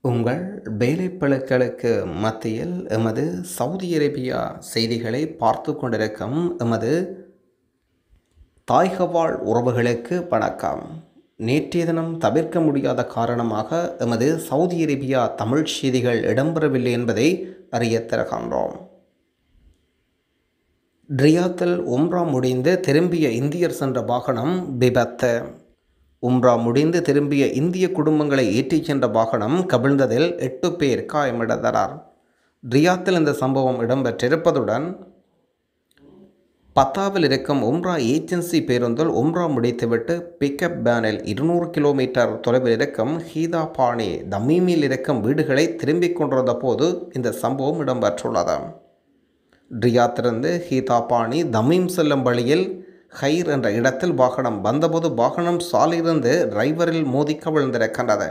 உங்கள் வேலைப்பளுக்களுக்கு மத்தியில் எமது சவுதி அரேபியா செய்திகளை பார்த்து கொண்டிருக்கும் எமது தாய்கவாழ் உறவுகளுக்கு வணக்கம் நேற்றைய தினம் தவிர்க்க முடியாத காரணமாக எமது சவுதி அரேபியா தமிழ் செய்திகள் இடம்பெறவில்லை என்பதை அறியத் தருகின்றோம் ரியாத்தில் உம்ரா முடிந்து திரும்பிய இந்தியர் சென்ற வாகனம் விபத்து உம்ரா முடிந்து திரும்பிய இந்திய குடும்பங்களை ஏற்றிச் சென்ற வாகனம் கவிழ்ந்ததில் எட்டு பேர் காயமடைந்தனர் ரியாத்தில் இந்த சம்பவம் இடம்பெற்றிருப்பதுடன் பத்தாவில் இருக்கும் உம்ரா ஏஜென்சி பேருந்தில் உம்ரா முடித்துவிட்டு பிக்கப் பேனில் இருநூறு கிலோமீட்டர் தொலைவில் இருக்கும் ஹீதா பாணி தமீமில் இருக்கும் வீடுகளை திரும்பிக் கொண்டிருந்த போது இந்த சம்பவம் இடம்பெற்றுள்ளது ரியாத்திலிருந்து ஹீதா பாணி தமீம் செல்லும் வழியில் ஹைர் என்ற இடத்தில் வாகனம் வந்தபோது வாகனம் சாலையிலிருந்து டிரைவரில் மோதி கவிழ்ந்திருக்கின்றது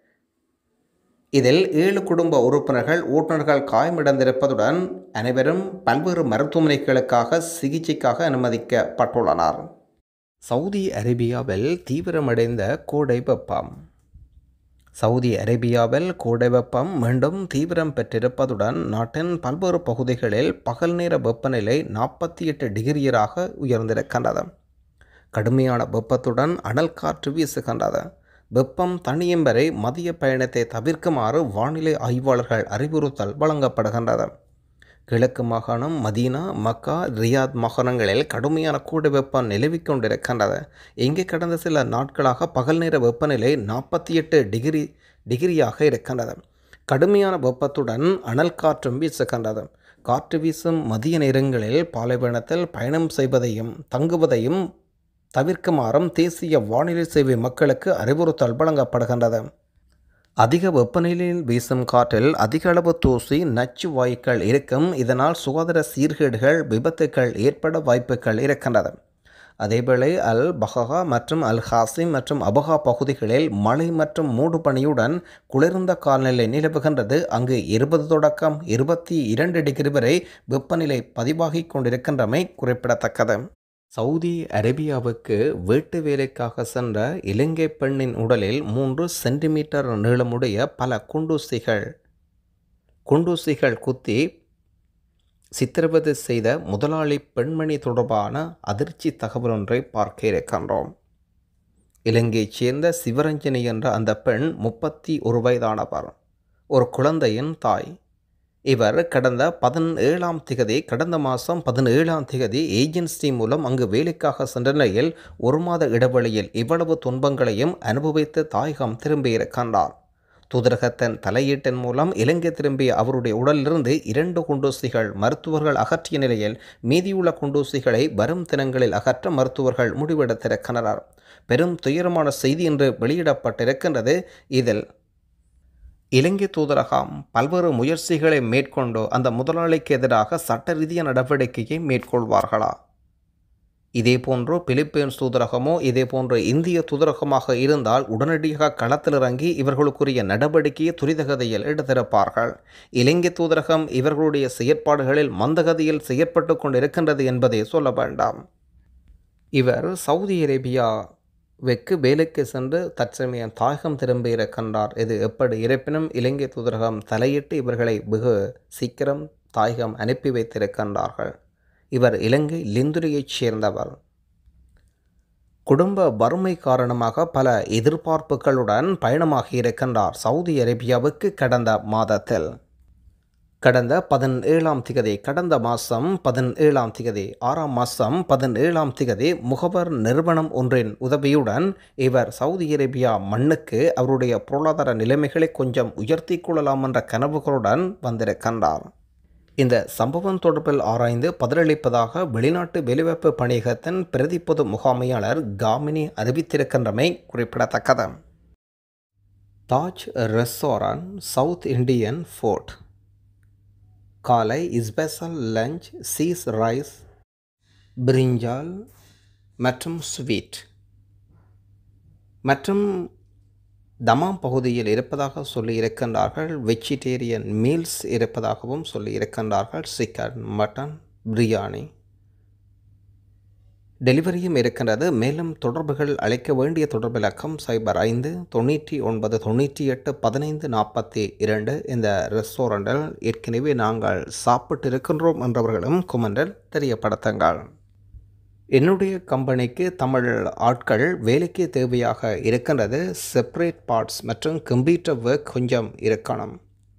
இதில் ஏழு குடும்ப உறுப்பினர்கள் ஓட்டுநர்கள் காயமடைந்திருப்பதுடன் அனைவரும் பல்வேறு மருத்துவமனைகளுக்காக சிகிச்சைக்காக அனுமதிக்கப்பட்டுள்ளனர் சவுதி அரேபியாவில் தீவிரமடைந்த கோடை வெப்பம் சவுதி அரேபியாவில் கோடை வெப்பம் மீண்டும் தீவிரம் பெற்றிருப்பதுடன் நாட்டின் பல்வேறு பகுதிகளில் பகல் நேர வெப்பநிலை நாற்பத்தி எட்டு டிகிரியராக உயர்ந்திருக்கின்றது கடுமையான வெப்பத்துடன் அனல் காற்று வீசுகின்றது வெப்பம் தணியும் வரை மதிய பயணத்தை தவிர்க்குமாறு வானிலை ஆய்வாளர்கள் அறிவுறுத்தல் வழங்கப்படுகின்றது கிழக்கு மாகாணம் மதீனா மக்கா ரியாத் மாகாணங்களில் கடுமையான கூடை வெப்பம் நிலவிக் கொண்டிருக்கின்றது இங்கே கடந்த சில நாட்களாக பகல் நேர வெப்பநிலை நாற்பத்தி எட்டு டிகிரி டிகிரியாக இருக்கின்றது கடுமையான வெப்பத்துடன் அனல் காற்றும் வீசுகின்றது காற்று வீசும் மதிய நேரங்களில் பாலைவனத்தில் பயணம் செய்வதையும் தங்குவதையும் தவிர்க்குமாறும் தேசிய வானிலை சேவை மக்களுக்கு அறிவுறுத்தல் வழங்கப்படுகின்றது அதிக வெப்பநிலையில் வீசும் காற்றில் அதிக அளவு தூசி நச்சு வாயுக்கள் இருக்கும் இதனால் சுகாதார சீர்கேடுகள் விபத்துக்கள் ஏற்பட வாய்ப்புகள் இருக்கின்றது அதேவேளை அல் பஹா மற்றும் அல் ஹாசிம் மற்றும் அபஹா பகுதிகளில் மழை மற்றும் மூடு பனியுடன் குளிர்ந்த காலநிலை நிலவுகின்றது அங்கு இருபது தொடக்கம் இருபத்தி இரண்டு டிகிரி வரை வெப்பநிலை பதிவாகிக் கொண்டிருக்கின்றமை குறிப்பிடத்தக்கது சவுதி அரேபியாவுக்கு வீட்டு வேலைக்காக சென்ற இலங்கை பெண்ணின் உடலில் மூன்று சென்டிமீட்டர் நீளமுடைய பல குண்டூசிகள் குண்டூசிகள் குத்தி சித்திரவதை செய்த முதலாளி பெண்மணி தொடர்பான அதிர்ச்சி தகவல் ஒன்றை பார்க்க இருக்கின்றோம் இலங்கையைச் சேர்ந்த சிவரஞ்சனி என்ற அந்த பெண் முப்பத்தி ஒரு வயதானவர் ஒரு குழந்தையின் தாய் இவர் கடந்த பதினேழாம் திகதி கடந்த மாதம் பதினேழாம் திகதி ஏஜென்சி மூலம் அங்கு வேலைக்காக சென்ற நிலையில் ஒரு மாத இடைவெளியில் இவ்வளவு துன்பங்களையும் அனுபவித்து தாயகம் திரும்பியிருக்கின்றார் தூதரகத்தின் தலையீட்டின் மூலம் இலங்கை திரும்பிய அவருடைய உடலிலிருந்து இரண்டு குண்டூசிகள் மருத்துவர்கள் அகற்றிய நிலையில் மீதியுள்ள குண்டூசிகளை வரும் தினங்களில் அகற்ற மருத்துவர்கள் முடிவெடுத்திருக்கின்றனர் பெரும் துயரமான செய்தி என்று வெளியிடப்பட்டிருக்கின்றது இதில் இலங்கை தூதரகம் பல்வேறு முயற்சிகளை மேற்கொண்டு அந்த முதலாளிக்கு எதிராக சட்ட ரீதிய நடவடிக்கையை மேற்கொள்வார்களா இதேபோன்று பிலிப்பைன்ஸ் தூதரகமோ இதேபோன்று இந்திய தூதரகமாக இருந்தால் உடனடியாக களத்தில் இறங்கி இவர்களுக்குரிய நடவடிக்கையை துரிதகதியில் எடுத்திருப்பார்கள் இலங்கை தூதரகம் இவர்களுடைய செயற்பாடுகளில் மந்தகதியில் செயற்பட்டு கொண்டிருக்கின்றது என்பதை சொல்ல வேண்டாம் இவர் சவுதி அரேபியா வெக்கு வேலைக்கு சென்று தற்சமயம் தாயகம் திரும்பி இருக்கின்றார் இது எப்படி இருப்பினும் இலங்கை தூதரகம் தலையிட்டு இவர்களை வெகு சீக்கிரம் தாயகம் அனுப்பி வைத்திருக்கின்றார்கள் இவர் இலங்கை லிந்துரியைச் சேர்ந்தவர் குடும்ப வறுமை காரணமாக பல எதிர்பார்ப்புகளுடன் பயணமாகி இருக்கின்றார் சவுதி அரேபியாவுக்கு கடந்த மாதத்தில் கடந்த பதினேழாம் திகதி கடந்த மாதம் பதினேழாம் திகதி ஆறாம் மாதம் பதினேழாம் திகதி முகவர் நிறுவனம் ஒன்றின் உதவியுடன் இவர் சவுதி அரேபியா மண்ணுக்கு அவருடைய பொருளாதார நிலைமைகளை கொஞ்சம் உயர்த்தி கொள்ளலாம் என்ற கனவுகளுடன் வந்திருக்கின்றார் இந்த சம்பவம் தொடர்பில் ஆராய்ந்து பதிலளிப்பதாக வெளிநாட்டு வேலைவாய்ப்பு பணியகத்தின் பிரதி பொது முகாமையாளர் காமினி அறிவித்திருக்கின்றமை குறிப்பிடத்தக்கது Taj restaurant South Indian Fort காலை ஸ்பெஷல் லஞ்ச் சீஸ் ரைஸ் பிரிஞ்சால் மற்றும் ஸ்வீட் மற்றும் தமாம் பகுதியில் இருப்பதாக சொல்லி இருக்கின்றார்கள் வெஜிடேரியன் மீல்ஸ் இருப்பதாகவும் சொல்லி இருக்கின்றார்கள் சிக்கன் மட்டன் பிரியாணி டெலிவரியும் இருக்கின்றது மேலும் தொடர்புகள் அழைக்க வேண்டிய தொடர்பு இலக்கம் சைபர் ஐந்து தொண்ணூற்றி ஒன்பது தொண்ணூற்றி எட்டு பதினைந்து நாற்பத்தி இரண்டு இந்த ரெஸ்டாரண்டில் ஏற்கனவே நாங்கள் சாப்பிட்டு இருக்கின்றோம் என்றவர்களும் குமண்டல் தெரியப்படுத்துங்கள் என்னுடைய கம்பெனிக்கு தமிழ் ஆட்கள் வேலைக்கு தேவையாக இருக்கின்றது செப்பரேட் பார்ட்ஸ் மற்றும் கம்ப்யூட்டர் ஒர்க் கொஞ்சம் இருக்கணும்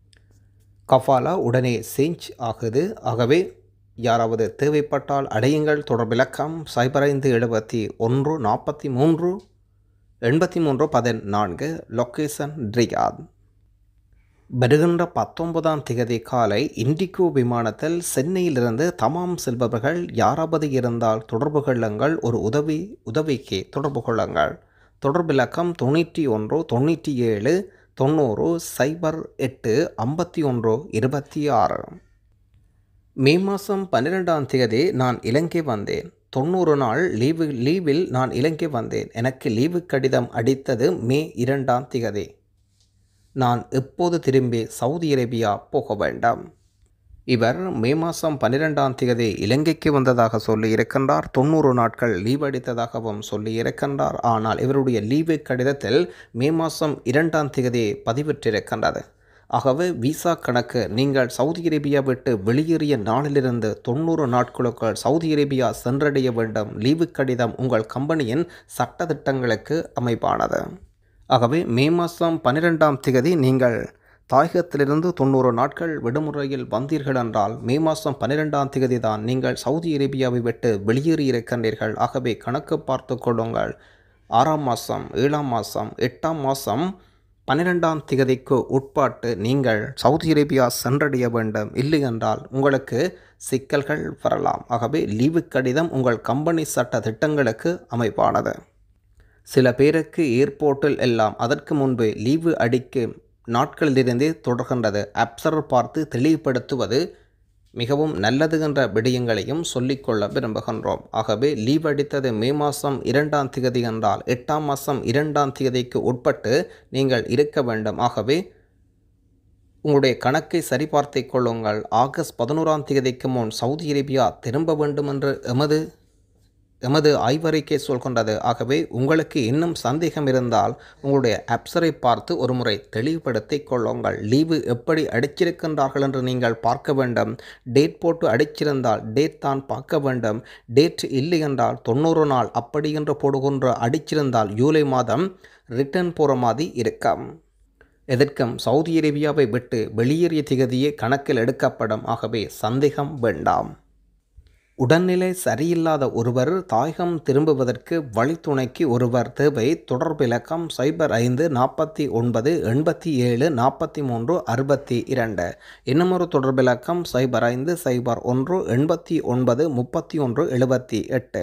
கஃபாலா உடனே சேஞ்ச் ஆகுது ஆகவே யாராவது தேவைப்பட்டால் அடையுங்கள் தொடர்பிலக்கம் சைபர் ஐந்து எழுபத்தி ஒன்று நாற்பத்தி மூன்று எண்பத்தி மூன்று பதினான்கு லொக்கேஷன் ரியாத் வருகின்ற பத்தொன்பதாம் திகதி காலை இண்டிகோ விமானத்தில் சென்னையிலிருந்து தமாம் செல்பவர்கள் யாராவது இருந்தால் தொடர்பு கொள்ளுங்கள் ஒரு உதவி உதவிக்கு தொடர்பு கொள்ளுங்கள் தொடர்பிலக்கம் தொண்ணூற்றி ஒன்று தொண்ணூற்றி ஏழு தொண்ணூறு சைபர் எட்டு ஐம்பத்தி ஒன்று இருபத்தி ஆறு மே மாதம் பன்னிரெண்டாம் தேதி நான் இலங்கை வந்தேன் தொண்ணூறு நாள் லீவு லீவில் நான் இலங்கை வந்தேன் எனக்கு லீவு கடிதம் அடித்தது மே இரண்டாம் திகதி நான் எப்போது திரும்பி சவுதி அரேபியா போக வேண்டாம் இவர் மே மாதம் பன்னிரெண்டாம் தேதி இலங்கைக்கு வந்ததாக சொல்லி இருக்கின்றார் தொண்ணூறு நாட்கள் லீவ் அடித்ததாகவும் சொல்லி இருக்கின்றார் ஆனால் இவருடைய லீவு கடிதத்தில் மே மாதம் இரண்டாம் தேதி பதிவிட்டிருக்கின்றது ஆகவே விசா கணக்கு நீங்கள் சவுதி அரேபியா விட்டு வெளியேறிய நாளிலிருந்து தொண்ணூறு நாட்களுக்குள் சவுதி அரேபியா சென்றடைய வேண்டும் லீவு கடிதம் உங்கள் கம்பெனியின் சட்டத்திட்டங்களுக்கு அமைப்பானது ஆகவே மே மாதம் பன்னிரெண்டாம் திகதி நீங்கள் தாயகத்திலிருந்து தொண்ணூறு நாட்கள் விடுமுறையில் வந்தீர்கள் என்றால் மே மாதம் பன்னிரெண்டாம் திகதி தான் நீங்கள் சவுதி அரேபியாவை விட்டு வெளியேறி இருக்கின்றீர்கள் ஆகவே கணக்கு பார்த்து கொள்ளுங்கள் ஆறாம் மாதம் ஏழாம் மாதம் எட்டாம் மாதம் பன்னிரெண்டாம் திகதிக்கு உட்பாட்டு நீங்கள் சவுதி அரேபியா சென்றடைய வேண்டும் இல்லை என்றால் உங்களுக்கு சிக்கல்கள் வரலாம் ஆகவே லீவு கடிதம் உங்கள் கம்பெனி சட்ட திட்டங்களுக்கு அமைப்பானது சில பேருக்கு ஏர்போர்ட்டில் எல்லாம் அதற்கு முன்பு லீவு அடிக்கும் நாட்களிலிருந்தே தொடர்கின்றது அப்சர் பார்த்து தெளிவுபடுத்துவது மிகவும் நல்லது என்ற விடயங்களையும் சொல்லிக்கொள்ள விரும்புகின்றோம் ஆகவே லீவ் அடித்தது மே மாதம் இரண்டாம் திகதி என்றால் எட்டாம் மாதம் இரண்டாம் திகதிக்கு உட்பட்டு நீங்கள் இருக்க வேண்டும் ஆகவே உங்களுடைய கணக்கை சரிபார்த்து கொள்ளுங்கள் ஆகஸ்ட் பதினோராம் தேதிக்கு முன் சவுதி அரேபியா திரும்ப வேண்டும் என்று எமது எமது ஆய்வறிக்கை சொல்கின்றது ஆகவே உங்களுக்கு இன்னும் சந்தேகம் இருந்தால் உங்களுடைய அப்சரை பார்த்து ஒரு முறை தெளிவுபடுத்திக் கொள்ளுங்கள் லீவு எப்படி அடிச்சிருக்கின்றார்கள் என்று நீங்கள் பார்க்க வேண்டும் டேட் போட்டு அடிச்சிருந்தால் டேட் தான் பார்க்க வேண்டும் டேட் இல்லை என்றால் தொண்ணூறு நாள் அப்படி என்று போடுகின்ற அடிச்சிருந்தால் ஜூலை மாதம் ரிட்டர்ன் போகிற மாதிரி இருக்கும் எதற்கும் சவுதி அரேபியாவை விட்டு வெளியேறிய திகதியே கணக்கில் எடுக்கப்படும் ஆகவே சந்தேகம் வேண்டாம் உடல்நிலை சரியில்லாத ஒருவர் தாயகம் திரும்புவதற்கு வழித்துணைக்கு ஒருவர் தேவை தொடர்பிலக்கம் சைபர் ஐந்து நாற்பத்தி ஒன்பது எண்பத்தி ஏழு நாற்பத்தி மூன்று அறுபத்தி இரண்டு இன்னமொரு தொடர்பிலக்கம் சைபர் ஐந்து சைபர் ஒன்று எண்பத்தி ஒன்பது முப்பத்தி ஒன்று எழுபத்தி எட்டு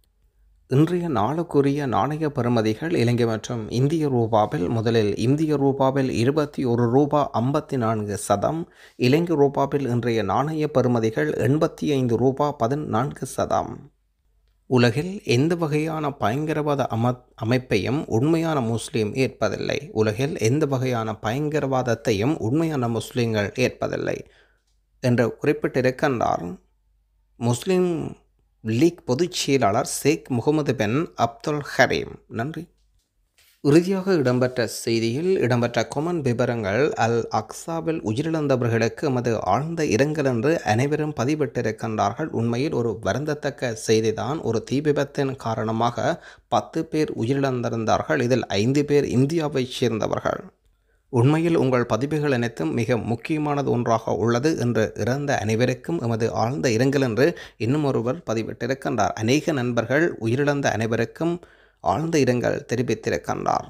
இன்றைய நாளுக்குரிய நாணய பெறுமதிகள் இலங்கை மற்றும் இந்திய ரூபாவில் முதலில் இந்திய ரூபாவில் இருபத்தி ஒரு ரூபா ஐம்பத்தி நான்கு சதம் இலங்கை ரூபாவில் இன்றைய நாணய பெறுமதிகள் எண்பத்தி ஐந்து ரூபா பதினான்கு சதம் உலகில் எந்த வகையான பயங்கரவாத அம அமைப்பையும் உண்மையான முஸ்லீம் ஏற்பதில்லை உலகில் எந்த வகையான பயங்கரவாதத்தையும் உண்மையான முஸ்லீம்கள் ஏற்பதில்லை என்று குறிப்பிட்டிருக்கின்றார் முஸ்லீம் லீக் பொதுச் செயலாளர் ஷேக் முகமது பின் அப்துல் ஹரீம் நன்றி இறுதியாக இடம்பெற்ற செய்தியில் இடம்பெற்ற கொமன் விவரங்கள் அல் அக்சாவில் உயிரிழந்தவர்களுக்கு எமது ஆழ்ந்த இரங்கல் என்று அனைவரும் பதிவிட்டிருக்கின்றார்கள் உண்மையில் ஒரு வருந்தத்தக்க செய்திதான் ஒரு தீ விபத்தின் காரணமாக பத்து பேர் உயிரிழந்திருந்தார்கள் இதில் ஐந்து பேர் இந்தியாவைச் சேர்ந்தவர்கள் உண்மையில் உங்கள் பதிவுகள் அனைத்தும் மிக முக்கியமானது ஒன்றாக உள்ளது என்று இறந்த அனைவருக்கும் எமது ஆழ்ந்த இரங்கல் என்று இன்னும் ஒருவர் பதிவிட்டிருக்கின்றார் அநேக நண்பர்கள் உயிரிழந்த அனைவருக்கும் ஆழ்ந்த இரங்கல் தெரிவித்திருக்கின்றார்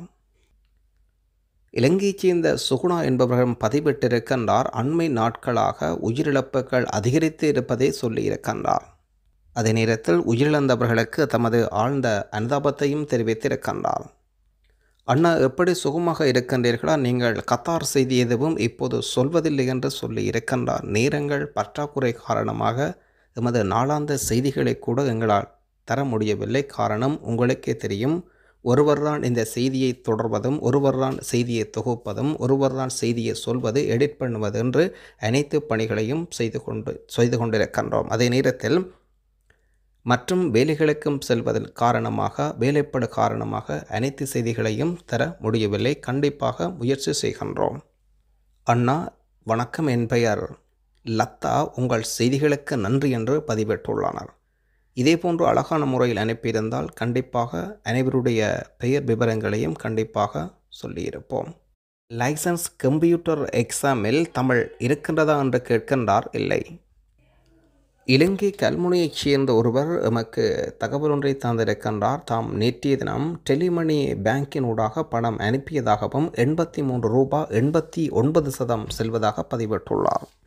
இலங்கையைச் சேர்ந்த சுகுணா என்பவர்கள் பதிவிட்டிருக்கின்றார் அண்மை நாட்களாக உயிரிழப்புகள் அதிகரித்து இருப்பதை சொல்லியிருக்கின்றார் அதே நேரத்தில் உயிரிழந்தவர்களுக்கு தமது ஆழ்ந்த அனுதாபத்தையும் தெரிவித்திருக்கின்றார் அண்ணா எப்படி சுகமாக இருக்கின்றீர்களா நீங்கள் கத்தார் செய்தி எதுவும் இப்போது சொல்வதில்லை என்று சொல்லி இருக்கின்றார் நேரங்கள் பற்றாக்குறை காரணமாக எமது நாளாந்த செய்திகளை கூட எங்களால் தர முடியவில்லை காரணம் உங்களுக்கே தெரியும் ஒருவர்தான் இந்த செய்தியை தொடர்வதும் ஒருவர்தான் செய்தியை தொகுப்பதும் ஒருவர்தான் செய்தியை சொல்வது எடிட் பண்ணுவது என்று அனைத்து பணிகளையும் செய்து கொண்டு செய்து கொண்டிருக்கின்றோம் அதே நேரத்தில் மற்றும் வேலைகளுக்கும் செல்வதன் காரணமாக வேலைப்படு காரணமாக அனைத்து செய்திகளையும் தர முடியவில்லை கண்டிப்பாக முயற்சி செய்கின்றோம் அண்ணா வணக்கம் என் பெயர் லத்தா உங்கள் செய்திகளுக்கு நன்றி என்று பதிவிட்டுள்ளனர் இதேபோன்று அழகான முறையில் அனுப்பியிருந்தால் கண்டிப்பாக அனைவருடைய பெயர் விவரங்களையும் கண்டிப்பாக சொல்லியிருப்போம் லைசன்ஸ் கம்ப்யூட்டர் எக்ஸாமில் தமிழ் இருக்கின்றதா என்று கேட்கின்றார் இல்லை இலங்கை கல்முனையைச் சேர்ந்த ஒருவர் எமக்கு தகவல் ஒன்றை தந்திருக்கின்றார் தாம் நேற்றைய தினம் டெலிமணி பேங்கினூடாக பணம் அனுப்பியதாகவும் எண்பத்தி மூன்று ரூபாய் எண்பத்தி ஒன்பது சதம் செல்வதாக பதிவிட்டுள்ளார்